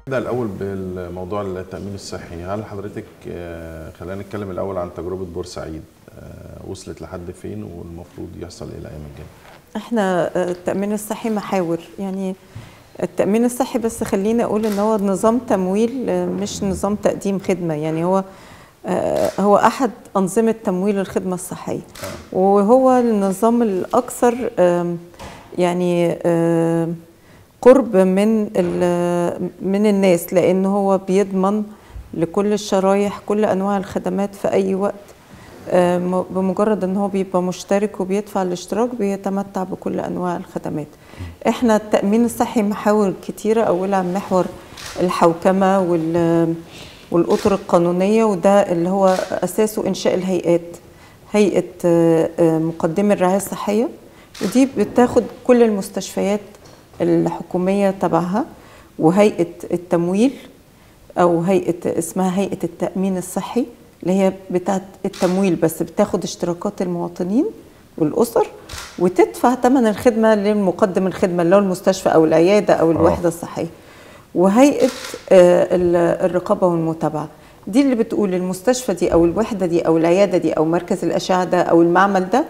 نبدا الاول بالموضوع التامين الصحي هل حضرتك آه، خلينا نتكلم الاول عن تجربه بورسعيد آه، وصلت لحد فين والمفروض يحصل ايه الايام الجايه احنا آه، التأمين الصحي محاور يعني التأمين الصحي بس خليني أقول إن هو نظام تمويل آه، مش نظام تقديم خدمة يعني هو آه، هو أحد أنظمة تمويل الخدمة الصحية وهو النظام الأكثر آم، يعني آم، قرب من ال- من الناس لأن هو بيضمن لكل الشرايح كل أنواع الخدمات في أي وقت آه، م- بمجرد ان هو بيبقى مشترك وبيدفع الاشتراك بيتمتع بكل انواع الخدمات احنا التامين الصحي محاور كتيره اولها محور الحوكمه وال والاطر القانونيه وده اللي هو اساسه انشاء الهيئات هيئه آه، آه، مقدمي الرعايه الصحيه ودي بتاخد كل المستشفيات الحكوميه تبعها وهيئه التمويل او هيئه اسمها هيئه التامين الصحي اللي هي بتاعه التمويل بس بتاخد اشتراكات المواطنين والاسر وتدفع ثمن الخدمه للمقدم الخدمه اللي هو المستشفى او العياده او الوحده الصحيه وهيئه آه، ال- الرقابه والمتابعه دي اللي بتقول المستشفى دي او الوحده دي او العياده دي او مركز الاشعه ده او المعمل ده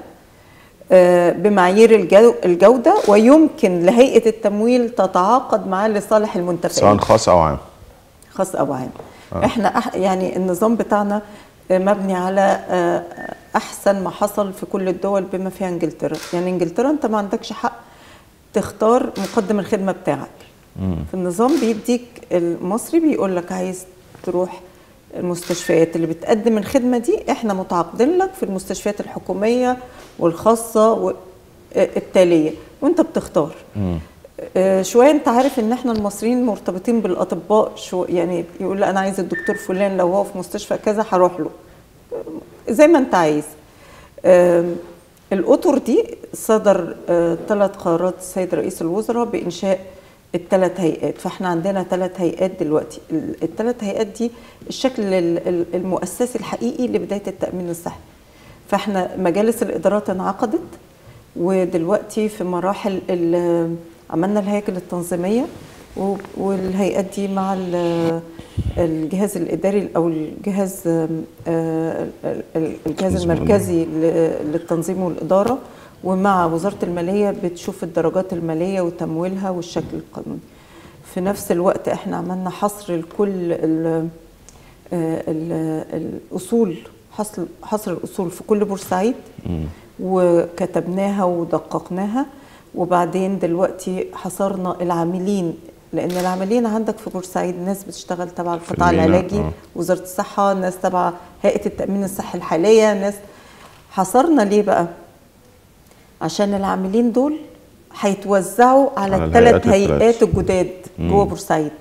آه، بمعايير الجو- الجوده ويمكن لهيئه التمويل تتعاقد معاه لصالح المنتفعين سواء خاص او عام خاص او عام آه. احنا أح يعني النظام بتاعنا آه، مبني على آه، احسن ما حصل في كل الدول بما فيها انجلترا يعني انجلترا انت ما عندكش حق تختار مقدم الخدمه بتاعك في النظام بيديك المصري بيقول لك عايز تروح المستشفيات اللي بتقدم الخدمه دي احنا متعاقدين لك في المستشفيات الحكوميه والخاصه و- آه، التاليه وانت بتختار آه، شويه انت عارف ان احنا المصريين مرتبطين بالاطباء شو يعني يقول لا انا عايز الدكتور فلان لو هو في مستشفى كذا هروح له آه، زي ما انت عايز آم، الاطر دي صدر ثلاث قرارات السيد رئيس الوزراء بانشاء الثلاث هيئات فاحنا عندنا ثلاث هيئات دلوقتي الثلاث هيئات دي الشكل ال- ال- المؤسسي الحقيقي لبدايه التامين الصحي فاحنا مجالس الادارات انعقدت ودلوقتي في مراحل ال- عملنا الهياكل التنظيميه و- والهيئات دي مع ال- الجهاز الاداري او الجهاز آم، آه، ال- ال- الجهاز تنظيم المركزي ل- للتنظيم والاداره ومع وزاره الماليه بتشوف الدرجات الماليه وتمويلها والشكل القانوني في نفس الوقت احنا عملنا حصر لكل ال- آه، ال- الاصول حصر حصر الاصول في كل بورسعيد وكتبناها ودققناها وبعدين دلوقتي حصرنا العاملين لان العاملين عندك في بورسعيد ناس بتشتغل تبع القطاع المينا، العلاجي آه. وزاره الصحه ناس تبع هيئه التامين الصحي الحاليه ناس حصرنا ليه بقى عشان العاملين دول هيتوزعوا على على الثلاث الهيئات هيئات الثلاث. الجداد جوه بورسعيد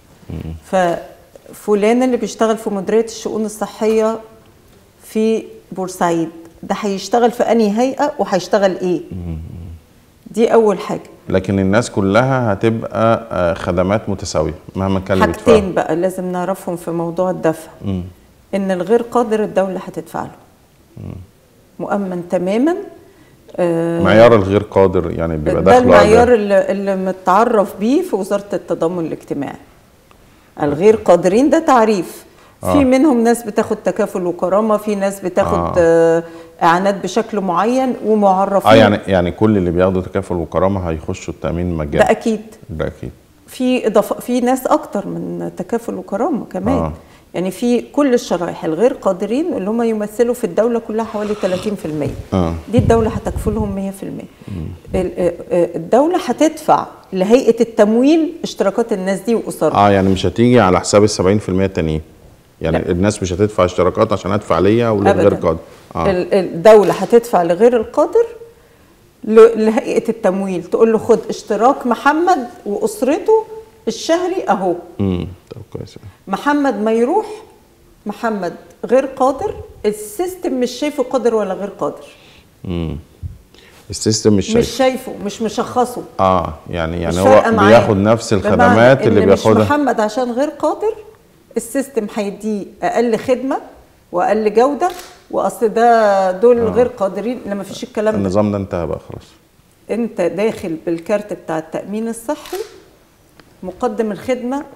ففلان اللي بيشتغل في مديريه الشؤون الصحيه في بورسعيد ده هيشتغل في انهي هيئه وهيشتغل ايه دي اول حاجه لكن الناس كلها هتبقى آه، خدمات متساويه مهما كان اللي بيدفعها. حاجتين بقى لازم نعرفهم في موضوع الدفع ان الغير قادر الدوله هتدفع له مؤمن تماما آه، معيار الغير قادر يعني بيبقى ده داخله المعيار أقل. اللي, اللي متعرف بيه في وزاره التضامن الاجتماعي الغير قادرين ده تعريف آه. في منهم ناس بتاخد تكافل وكرامه في ناس بتاخد آه. آه. اعانات بشكل معين ومعرفين اه يعني يعني كل اللي بياخدوا تكافل وكرامه هيخشوا التامين ده مجانا اكيد ده اكيد في اضافه في ناس اكتر من تكافل وكرامه كمان آه. آه. يعني في كل الشرائح الغير قادرين اللي هم يمثلوا في الدوله كلها حوالي 30% آه. دي الدوله هتكفلهم 100% ال- آه، آه، الدوله هتدفع لهيئه التمويل اشتراكات الناس دي واسرها اه يعني مش هتيجي على حساب ال 70% التانيين يعني لا. الناس مش هتدفع اشتراكات عشان ادفع ليا وللغير أبداً. قادر اه ال- الدوله هتدفع لغير القادر ل- لهيئه التمويل تقول له خد اشتراك محمد واسرته الشهري اهو امم طب كويس محمد ما يروح محمد غير قادر السيستم مش شايفه قادر ولا غير قادر امم السيستم مش مش شايف شايفه مش مشخصه اه يعني يعني مش هو فارقة معاه. بياخد نفس بمعنى الخدمات اللي إن مش بياخدها محمد عشان غير قادر السيستم هيديه اقل خدمه واقل جوده واصل ده دول آه. غير قادرين لما فيش الكلام ده النظام ده انتهى بقى خلاص انت داخل بالكارت بتاع التامين الصحي مقدم الخدمه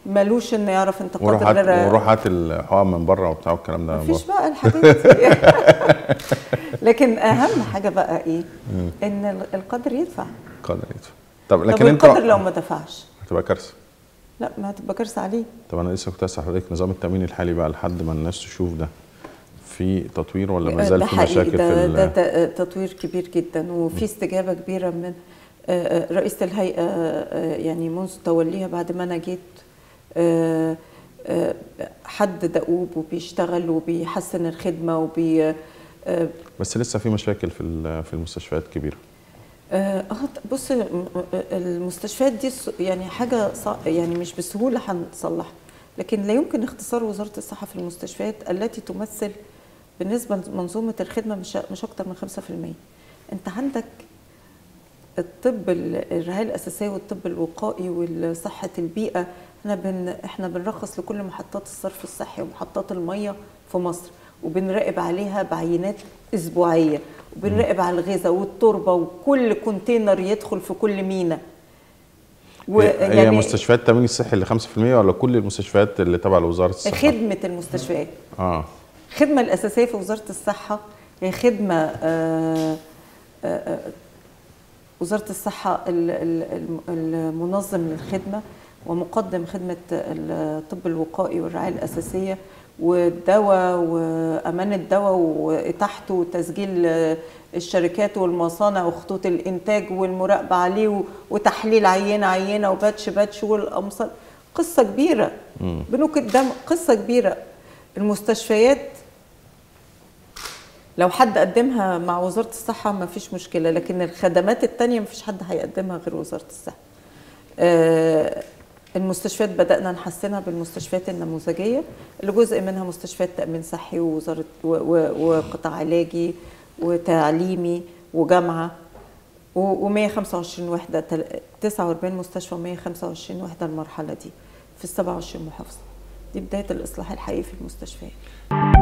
ملوش انه يعرف انت وروح قادر هات غير وروح هات الحقن من بره وبتاع والكلام ده من مفيش بره. بقى الحاجات دي لكن اهم حاجه بقى ايه ان ال- القدر يدفع قادر يدفع طب طب لكن انت القدر لو ما دفعش هتبقى كارثه لا ما هتبقى كارثه عليه طب انا لسه كنت اسال حضرتك نظام التامين الحالي بقى لحد ما الناس تشوف ده في تطوير ولا ما زال ده في حقيقي مشاكل في ده, ال- ده ت- تطوير كبير جدا وفي استجابه كبيره من آه، آه، رئيسه الهيئه آه، يعني منذ توليها بعد ما انا جيت آه، آه، حد دؤوب وبيشتغل وبيحسن الخدمه وبي آه، بس لسه في مشاكل في ال- في المستشفيات كبيره اه آه، بص م- م- المستشفيات دي س- يعني حاجه صع- يعني مش بسهوله هنصلحها لكن لا يمكن اختصار وزاره الصحه في المستشفيات التي تمثل بالنسبه لمنظومه الخدمه مش مش اكتر من 5% انت عندك الطب ال- الرعايه الاساسيه والطب الوقائي وصحه البيئه احنا بن احنا بنرخص لكل محطات الصرف الصحي ومحطات الميه في مصر وبنراقب عليها بعينات اسبوعيه وبنراقب على الغذاء والتربه وكل كونتينر يدخل في كل مينا هي هي مستشفيات التامين الصحي اللي 5% ولا كل المستشفيات اللي تبع لوزاره الصحه؟ خدمه المستشفيات اه الخدمه الاساسيه في وزاره الصحه هي خدمه آه، آه، آه، وزاره الصحه ال- ال- الم- المنظم للخدمه ومقدم خدمه الطب الوقائي والرعايه الاساسيه والدواء وامان الدواء واتاحته وتسجيل آه، الشركات والمصانع وخطوط الانتاج والمراقبه عليه و- وتحليل عينه عينه وباتش باتش والامصار قصه كبيره بنوك الدم قصه كبيره المستشفيات لو حد قدمها مع وزارة الصحة ما فيش مشكلة لكن الخدمات التانية ما فيش حد هيقدمها غير وزارة الصحة آه، المستشفيات بدأنا نحسنها بالمستشفيات النموذجية اللي جزء منها مستشفيات تأمين صحي ووزارة و- و- وقطاع علاجي وتعليمي وجامعة و125 وحدة تل- 49 مستشفى و125 وحدة المرحلة دي في ال 27 محافظة دي بداية الإصلاح الحقيقي في المستشفيات